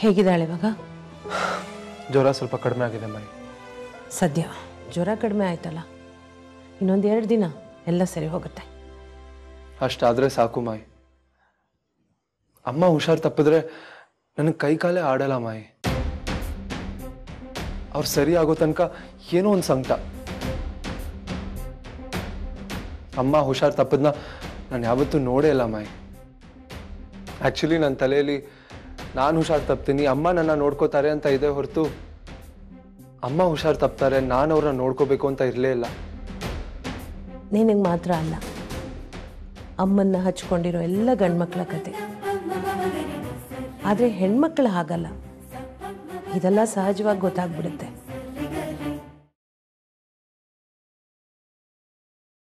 ಹೇಗಿದ್ದಾಳೆ ಇವಾಗ ಜ್ವರ ಸ್ವಲ್ಪ ಕಡಿಮೆ ಆಗಿದೆ ಮೈ ಸದ್ಯ ಜ್ವರ ಕಡಿಮೆ ಆಯ್ತಲ್ಲ ಇನ್ನೊಂದು ಎರಡು ದಿನ ಎಲ್ಲ ಸರಿ ಹೋಗುತ್ತೆ ಅಷ್ಟಾದ್ರೆ ಸಾಕು ಮಾಯಿ ಅಮ್ಮ ಹುಷಾರ್ ತಪ್ಪಿದ್ರೆ ನನಗೆ ಕೈ ಕಾಲೇ ಆಡಲ್ಲ ಮಾಯಿ ಅವ್ರು ಸರಿ ಆಗೋ ತನಕ ಏನೋ ಒಂದು ಸಂಕಟ ಅಮ್ಮ ಹುಷಾರ್ ತಪ್ಪದ್ನ ನಾನು ಯಾವತ್ತೂ ನೋಡೇ ಇಲ್ಲ ಮಾಯಿ ಆ್ಯಕ್ಚುಲಿ ನನ್ನ ತಲೆಯಲ್ಲಿ ನಾನು ಹುಷಾರ್ ತಪ್ತೀನಿ ಅಮ್ಮ ನನ್ನ ನೋಡ್ಕೋತಾರೆ ಅಂತ ಇದೆ ಹೊರತು ಅಮ್ಮ ಹುಷಾರ್ ತಪ್ತಾರೆ ನಾನು ಅವ್ರನ್ನ ನೋಡ್ಕೋಬೇಕು ಅಂತ ಇರಲೇ ಇಲ್ಲ ನಿನಗೆ ಮಾತ್ರ ಅಲ್ಲ ಅಮ್ಮನ್ನ ಹಚ್ಕೊಂಡಿರೋ ಎಲ್ಲ ಗಂಡ್ಮಕ್ಳ ಕತೆ ಆದರೆ ಹೆಣ್ಮಕ್ಳು ಹಾಗಲ್ಲ ಇದೆಲ್ಲ ಸಹಜವಾಗಿ ಗೊತ್ತಾಗ್ಬಿಡುತ್ತೆ